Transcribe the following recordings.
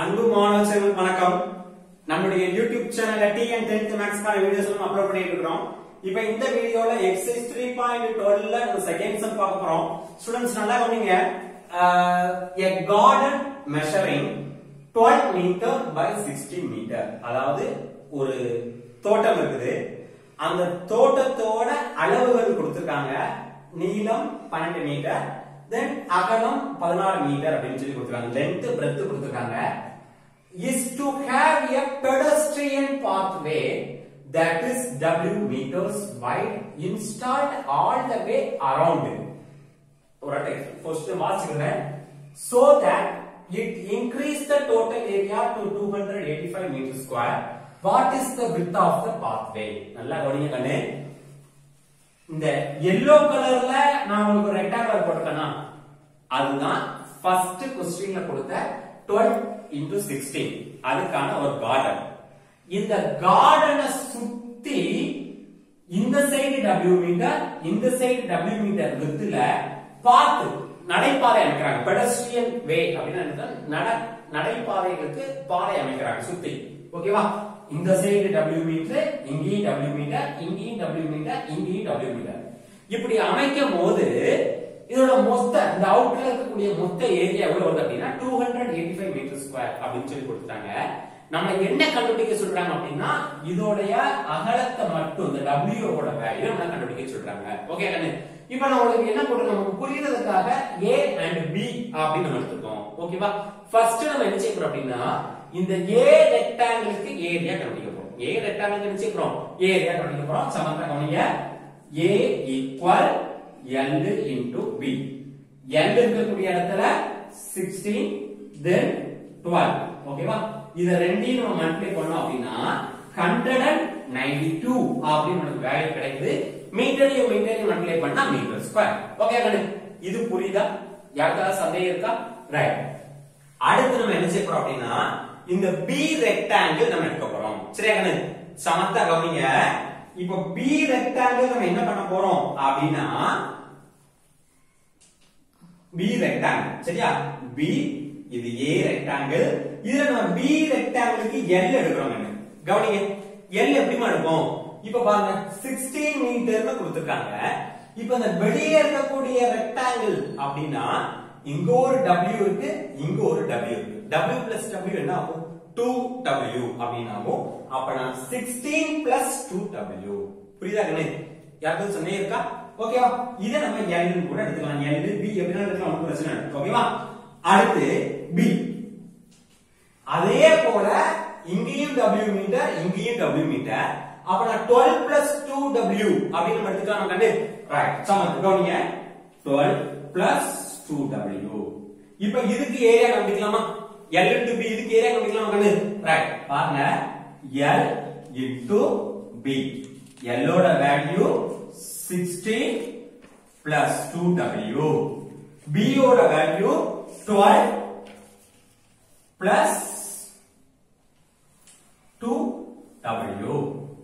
அன்பு மாணவர்கள் வணக்கம் நம்மளுடைய யூடியூப் சேனல்ல டி அண்ட் டென்த் மேக்ஸ்க்கான வீடியோஸ் நம்ம அப்லோட் பண்ணிட்டு இருக்கோம் இப்போ இந்த வீடியோல எக்ஸசைஸ் த்ரீ பாயிண்ட் டுவெல்ல ஒரு செகண்ட் சம் பார்க்க போறோம் ஸ்டூடெண்ட்ஸ் நல்லா கவனிங்க a garden measuring 12 metre by 16 metre அதாவது ஒரு தோட்டம் இருக்குது அந்த தோட்டத்தோட அளவுகள் கொடுத்திருக்காங்க நீளம் 12 மீட்டர் தென் அகலம் 16 மீட்டர் அப்படின்னு சொல்லி கொடுத்திருக்காங்க லென்த் பிரெத் கொடுத்திருக்காங்க is to have a pedestrian pathway that is w meters wide installed all the way around it ஒரு ஃபர்ஸ்ட் வாசிக்கிறேன் so that it increase the total area to 285 meter square what is the width of the pathway நல்லா கவனிங்க கண்ணு இந்த yellow கலர்ல நான் உங்களுக்கு rectangular போட்டிருக்கேனா அதுதான் ஃபர்ஸ்ட் கொஸ்டின்ல கொடுத்த 12 இன்டு சிக்ஸ்டீன் அதுக்கான ஒரு கார்டன் இந்த கார்டனை சுத்தி இந்த சைடு W மீட்டர் இந்த சைடு W மீட்டர் வித்துல பார்த்து நடைபாதை அமைக்கிறாங்க பெடஸ்ட்ரியன் வே அப்படின்னு நட நடைபாதைகளுக்கு பாதை அமைக்கிறாங்க சுத்தி ஓகேவா இந்த சைடு W மீட்டர் இங்கேயும் W மீட்டர் இங்கேயும் W மீட்டர் இங்கேயும் W மீட்டர் இப்படி அமைக்கும் போது இதோட மொத்த இந்த அவுட்ல இருக்கக்கூடிய மொத்த ஏரியா எவ்வளவு வருது அப்படின்னா two hundred eighty five metre square அப்படின்னு சொல்லி கொடுத்தாங்க நம்ம என்ன கண்டுபிடிக்க சொல்றாங்க அப்படின்னா இதோடைய அகலத்தை மட்டும் இந்த W ஓட வேல்யூ நம்ம கண்டுபிடிக்க சொல்றாங்க ஓகே கண்ணு இப்போ நான் உங்களுக்கு என்ன போட்டு நமக்கு புரியுறதுக்காக A அண்ட் B அப்படின்னு நம்ம எடுத்துக்கோம் ஓகேவா ஃபர்ஸ்ட் நம்ம என்ன செய்யறோம் அப்படின்னா இந்த A ரெக்டாங்கிளுக்கு ஏரியா கண்டுபிடிக்க போறோம் A ரெக்டாங்கிளுக்கு என்ன செய்யறோம் ஏரியா கண்டுபிடிக்க போறோம் சமன்பாடு கவனிங்க A equal L into B L இருக்கக்கூடிய இடத்துல 16 then 12 ஓகேவா இத ரெண்டையும் நம்ம மல்டிப்ளை பண்ணோம் அப்படின்னா 192 அப்படின்னு நமக்கு வேல்யூ கிடைக்குது மீட்டரையும் மீட்டரையும் மல்டிப்ளை பண்ணா மீட்டர் ஸ்கொயர் ஓகே கண்ணு இது புரியுதா யாருக்காவது சந்தேகம் இருக்கா ரைட் அடுத்து நம்ம என்ன செய்ய போறோம் அப்படின்னா இந்த பி ரெக்டாங்கிள் நம்ம எடுக்க போறோம் சரியா கண்ணு சமத்தா கவனிங்க இப்போ பி ரெக்டாங்கிள் நம்ம என்ன பண்ண போறோம் அப்படின்னா பி ரெக்டாங்கிள் சரியா பி இது ஏ ரெக்டாங்கிள் இதுல நம்ம பி ரெக்டாங்கிளுக்கு எல் எடுக்கிறோம் கவனிங்க எல் எப்படிமா எடுப்போம் இப்ப பாருங்க 16 மீட்டர்னு கொடுத்திருக்காங்க இப்ப இந்த வெளியே இருக்கக்கூடிய ரெக்டாங்கிள் அப்படின்னா இங்க ஒரு W இருக்கு இங்க ஒரு W இருக்கு W பிளஸ் W என்ன ஆகும் 2W அப்படின்னு ஆகும் அப்ப நான் 16 பிளஸ் 2W புரியுதா கண்ணு யாருக்கும் சொன்னே இருக்கா ஓகேவா இத நம்ம L கூட எடுத்துக்கலாம் L B எப்படினா எடுக்கலாம் ஒன்றும் பிரச்சனை இல்லை ஓகேவா அடுத்து B அதே போல இங்கேயும் W மீட்டர் இங்கேயும் W மீட்டர் அப்ப நான் 12 பிளஸ் 2W அப்படின்னு நம்ம எடுத்துக்கலாம் கண்டு ரைட் சமம் கவனிங்க 12 பிளஸ் 2W இப்ப இதுக்கு ஏரியா கண்டுபிடிக்கலாமா L into B இதுக்கு ஏரியா கண்டுபிடிக்கலாமா கண்டு ரைட் பாருங்க L into B L ஓட வேல்யூ 16 plus 2W. B ஓட வேல்யூ 12 plus 2W.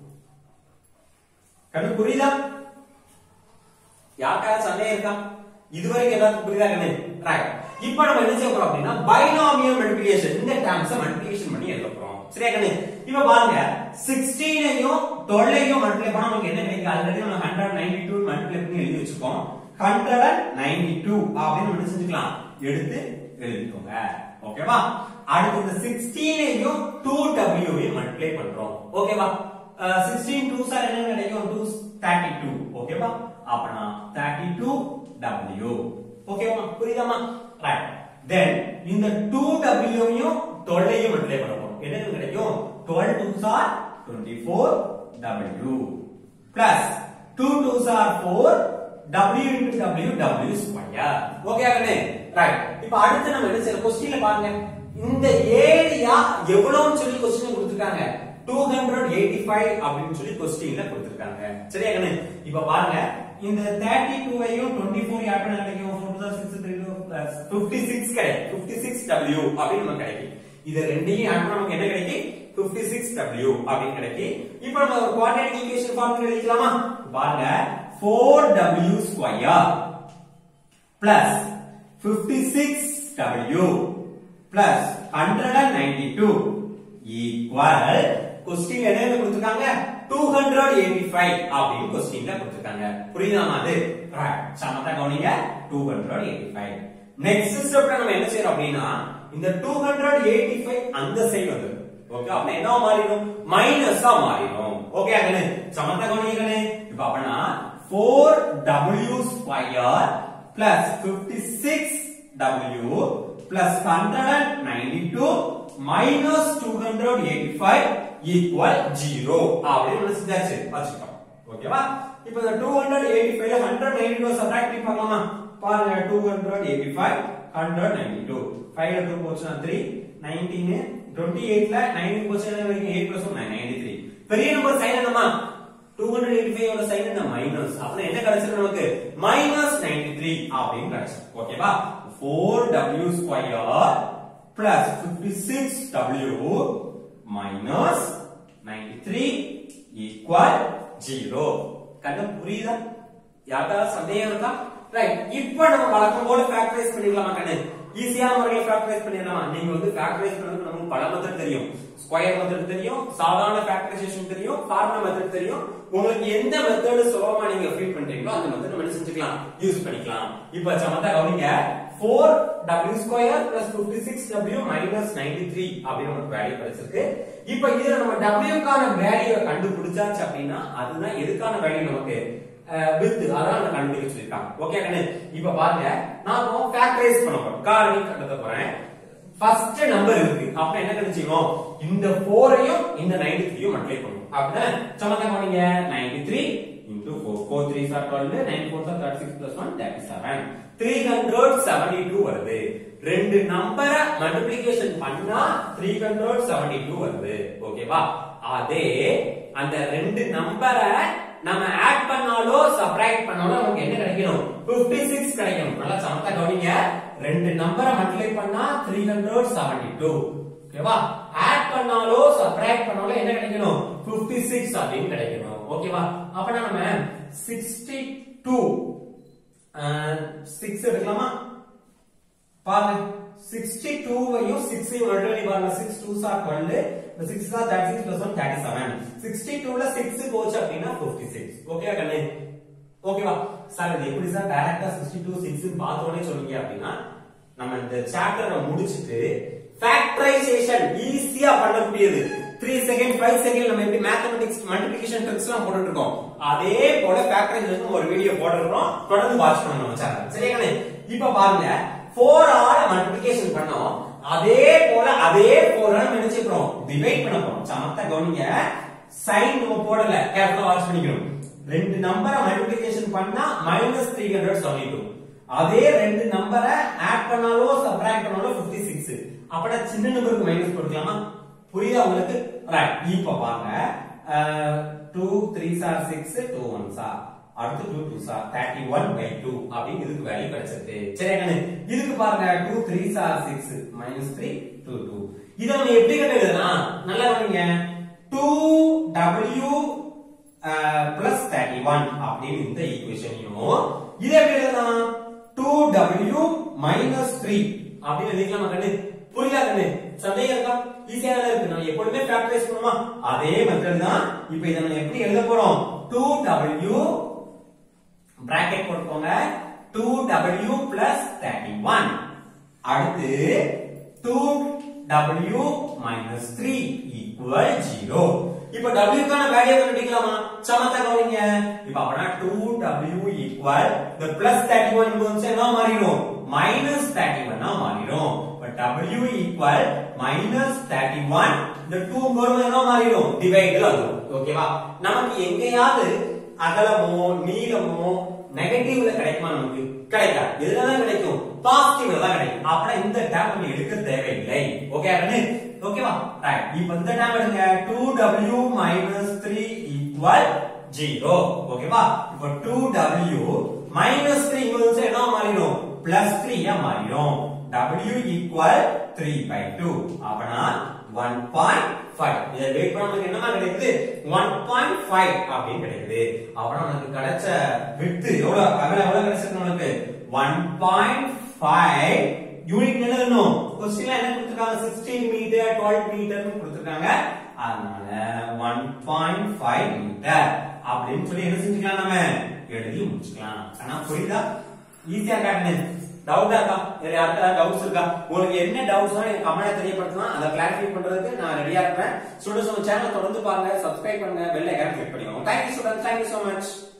கண்ணு புரியுதா யாருக்காவது சந்தேகம் இருக்கா இதுவரைக்கும் எல்லாருக்கும் புரியுதா கண்ணு ரைட் இப்போ நம்ம என்ன செய்ய போறோம் அப்படின்னா பைனாமியல் மல்டிப்ளிகேஷன் இந்த டேர்ம்ஸ் மல்டிப்ளிகேஷன் பண்ணி எழுத போறோம் சரியா கண்ணு இப்போ பாருங்க 16ஐயும் 12ஐயும் மல்டிப்ளை பண்ணா நமக்கு என்ன கிடைக்கும் ஆல்ரெடி நம்ம 192 மல்டிப்ளை பண்ணி எழுதி வச்சிருக்கோம் 192 அப்படின்னு நம்ம செஞ்சுக்கலாம் எடுத்து எழுதிக்கோங்க ஓகேவா அடுத்து இந்த 16ஐயும் 2w மல்டிப்ளை பண்றோம் ஓகேவா 16 2 சார் என்ன கிடைக்கும் 2 32 ஓகேவா அப்பனா 32w ஓகேவா புரியுதாமா ரைட் தென் இந்த 2w-யும் 12ஐயும் மல்டிப்ளை பண்ண போறோம் என்ன கிடைக்கும் 12 2s are 24w plus 2 2s are 4 w into w w square okay கண்ணே ரைட் இப்போ அடுத்து நம்ம என்ன செய்யறோம் क्वेश्चनல பாருங்க இந்த ஏரியா எவ்வளவுன்னு சொல்லி क्वेश्चन கொடுத்திருக்காங்க 285 அப்படின்னு சொல்லி क्वेश्चनல கொடுத்திருக்காங்க சரியா கண்ணே இப்போ பாருங்க இந்த 32ஐயும் 24 ஆட் பண்ண கிடைக்கும் 4 56 கிடைக்கும் 56w அப்படின்னு நமக்கு கிடைக்கும் இது ரெண்டையும் ஆட் பண்ணா நமக்கு என்ன கிடைக்கும் 56w அப்படின்னு கிடைக்கும் இப்போ நம்ம ஒரு குவாட்ரேட்டிக் ஈக்குவேஷன் ஃபார்முலா எழுதிக்கலாமா பாருங்க 4w square plus 56w plus 192 equal question என்ன கொடுத்திருக்காங்க 285 அப்படின்னு கொஸ்டின்ல கொடுத்திருக்காங்க புரியுதாமா அது ரைட் சமத்தா கவனிங்க 285 நெக்ஸ்ட் ஸ்டெப்ல நம்ம என்ன செய்யறோம் அப்படின்னா இந்த 285 அந்த சைடு வந்து ஓகே அப்ப என்ன மாறிடும் மைனஸா மாறிடும் ஓகே அகனே சமத்தா கவனிக்கனே இப்ப அப்பனா 4w square plus 56w plus 192 minus 285 equal 0 அப்படின்னு ஒண்ணு செஞ்சாச்சு வச்சுட்டோம் ஓகேவா இப்போ இந்த 285 ல 192 சப்ட்ராக்ட் பண்ணி பார்க்கலாமா பாருங்க 285 192 5 ல 2 போச்சுனா 3 19 28 ல 9 போச்சுனா வரைக்கும் 8 plus 1 93 பெரிய நம்பர் சைன் என்னமா 285 ஓட சைன் என்ன மைனஸ் அப்ப என்ன கிடைச்சிருக்கு நமக்கு மைனஸ் 93 அப்படின்னு கிடைச்சிருக்கு ஓகேவா 4w square plus 56w minus 93 equal 0 கண்ணு புரியுதா யாருக்காவது சந்தேகம் இருக்கா ரைட் இப்போ நம்ம வழக்கம் போல ஃபேக்டரைஸ் பண்ணிடலாமா கண்ணு ஈஸியான முறையில் ஃபேக்டரைஸ் பண்ணிடலாமா நீங்க வந்து ஃபேக்டரைஸ் பண்றது நமக்கு பல மெத்தட் தெரியும் ஸ்கொயர் மெத்தட் தெரியும் சாதாரண ஃபேக்டரைசேஷன் தெரியும் ஃபார்முலா மெத்தட் தெரியும் உங்களுக்கு எந்த மெத்தட் சுலபமா நீங்க ஃபீல் பண்றீங்களோ அந்த மெத்தட் நம்ம என்ன செஞ்சுக்கலாம் யூஸ் பண்ணிக்கலாம் இப்போ சமத்தா கவனிங்க 4w square plus 56w minus 93 அப்படின்னு நமக்கு வேல்யூ கிடைச்சிருக்கு இப்போ இதுல நம்ம w க்கான வேல்யூ கண்டுபிடிச்சாச்சு அப்படின்னா அதுதான் எதுக்கான வேல்யூ நமக்கு வித் அதான் நான் கண்டுபிடிக்க சொல்லிருக்காங்க ஓகே கண்ணு இப்ப பாருங்க நான் இப்போ ஃபேக்டரைஸ் பண்ண போறேன் காரணி கண்டுக்க போறேன் ஃபர்ஸ்ட் நம்பர் இருக்கு அப்ப என்ன கிடைச்சிரும் இந்த 4ஐயும் இந்த 93யும் மல்டிப்ளை பண்ணுவோம் அப்படின்னா சமத்தா கவனிங்க 93 into 4 4 3 are 12 9 4 are 36 plus 1 that is 7 372 வருது ரெண்டு நம்பரை மல்டிப்ளிகேஷன் பண்ணா 372 வருது ஓகேவா அதே அந்த ரெண்டு நம்பரை நம்ம ஆட் பண்ணாலோ சப்ராக்ட் பண்ணாலோ நமக்கு என்ன கிடைக்கணும் 56 கிடைக்கணும் நல்லா சமத்தா கவனிங்க ரெண்டு நம்பரை மல்டிப்ளை பண்ணா 372 ஓகேவா ஆட் பண்ணாலோ சப்ராக்ட் பண்ணாலோ என்ன கிடைக்கணும் 56 அப்படின்னு கிடைக்கணும் ஓகேவா அப்பனா நம்ம 62 6 எடுக்கலாமா பாருங்க 62 வையும் 6 ஐயும் மல்டிப்ளை பாருங்க 6 2s are 12 the 6 are 36 plus 1 37 62 ல 6 போச்சு அப்படின்னா 56 ஓகேவா கண்ணே ஓகேவா சார் இது எப்படி சார் டைரக்டா 62 6 பார்த்த உடனே சொன்னீங்க அப்படின்னா நம்ம இந்த சாப்டரை முடிச்சிட்டு ஃபேக்டரைசேஷன் ஈஸியா பண்ணக்கூடியது 3 செகண்ட் 5 செகண்ட் நம்ம எப்படி மேத்தமெட்டிக்ஸ் மல்டிப்ளிகேஷன் ட்ரிக்ஸ் எல்லாம் போட்டுட்டு இருக்கோம் அதே போல ஃபேக்டரைசேஷன் ஒரு வீடியோ போட்டுறோம் தொடர்ந்து வாட்ச் பண்ணணும் நம்ம சேனல் சரியா கண்ணே இப்போ பாருங்க 4 ஆல மல்டிப்ளிகேஷன் பண்ணோம் அதே போல அதே 4 ஆல நம்ம என்ன செய்ய போறோம் டிவைட் பண்ண போறோம் சமத்தா கவனிங்க சைன் நம்ம போடல கேர்ஃபுல்லா வாட்ச் பண்ணிக்கணும் ரெண்டு நம்பரை மல்டிப்ளிகேஷன் பண்ணா மைனஸ் த்ரீ ஹண்ட்ரட் சொல்லிட்டு அதே ரெண்டு நம்பரை ஆட் பண்ணாலோ சப்ராக்ட் பண்ணாலோ 56 அப்படா சின்ன நம்பருக்கு மைனஸ் போட்டுக்கலாமா புரியுதா உங்களுக்கு ரைட் இப்போ பாருங்க 2 3 சார் 6 2 1 சார் அடுத்து 2 2 சார் 31 by 2 அப்படின்னு இதுக்கு வேல்யூ கிடைச்சிருக்கு சரி கண்ணு இதுக்கு பாருங்க 2 3 சார் 6 minus 3 2 2 இத நம்ம எப்படி கண்டு எழுதலாம் நல்லா கவனிங்க 2w பிளஸ் 31 அப்படின்னு இந்த ஈக்குவேஷனையும் இதை எப்படி எழுதலாம் 2w minus 3 அப்படின்னு எழுதிக்கலாமா கண்ணு புரியல கண்ணு சந்தேகம் இருக்கா ஈஸியா தான் இருக்கு நம்ம எப்பொழுதுமே ஃபேக்டரைஸ் பண்ணுமா அதே மெத்தட் தான் இப்போ இதை நம்ம எப்படி எழுத போறோம் 2w பிராக்கெட் போட்டுக்கோங்க 2w plus 31 அடுத்து 2w minus 3 equal 0 இப்போ w க்கான வேல்யூ கண்டுபிடிக்கலாமா சமத்தா கவனிங்க இப்போ அப்பனா 2w equal the plus 31 இங்க வந்து என்ன மாறிடும் minus 31 ஆ மாறிடும் இப்போ w equal minus 31 இந்த 2 போறது என்ன மாறிடும் டிவைட் ஆகும் ஓகேவா நமக்கு எங்கேயாவது அகலமோ நீளமோ நெகட்டிவ்ல கிடைக்குமா நமக்கு கிடைக்காது இதுலதான் கிடைக்கும் பாசிட்டிவ்ல தான் கிடைக்கும் அப்ப இந்த டேம் நம்ம எடுக்க தேவையில்லை ஓகே அண்ணே ஓகேவா ரைட் இப்போ இந்த டேம் எடுங்க 2w 3 ஈக்குவல் 0 ஓகேவா இப்போ 2w 3 இங்க வந்து என்ன மாறிடும் பிளஸ் 3 ஆ மாறிடும் w ஈக்குவல் 3 by 2 அப்பனா 1.5 இதை வெயிட் பண்ண நமக்கு என்னமா கிடைக்குது 1.5 அப்படின்னு கிடைக்குது அப்பனா நமக்கு கிடைச்ச விட்டு எவ்வளவு அகல எவ்வளவு கிடைச்சிருக்கு நமக்கு 1.5 யூனிட் என்ன எழுதணும் கொஸ்டின்ல என்ன கொடுத்திருக்காங்க 16 மீட்டர் 12 மீட்டர் கொடுத்திருக்காங்க அதனால 1.5 மீட்டர் அப்படின்னு சொல்லி என்ன செஞ்சுக்கலாம் நம்ம எழுதி முடிச்சுக்கலாம் ஆனா புரியுதா ஈஸியா காட்டுனேன் டவுட்டா இருக்கா வேற யாருக்கா டவுட்ஸ் இருக்கா உங்களுக்கு என்ன டவுட்ஸ் எனக்கு கமெண்ட் தெரியப்படுத்தலாம் அதை கிளாரிஃபை பண்றதுக்கு நான் ரெடியா இருப்பேன் ஸ்டூடெண்ட்ஸ் உங்க சேனல் தொடர்ந்து பாருங்க சப்ஸ்கிரைப் பண்ணுங்க பெல் ஐக்கான் கிளிக் பண்ணிக்கோங்க thank you students thank you so much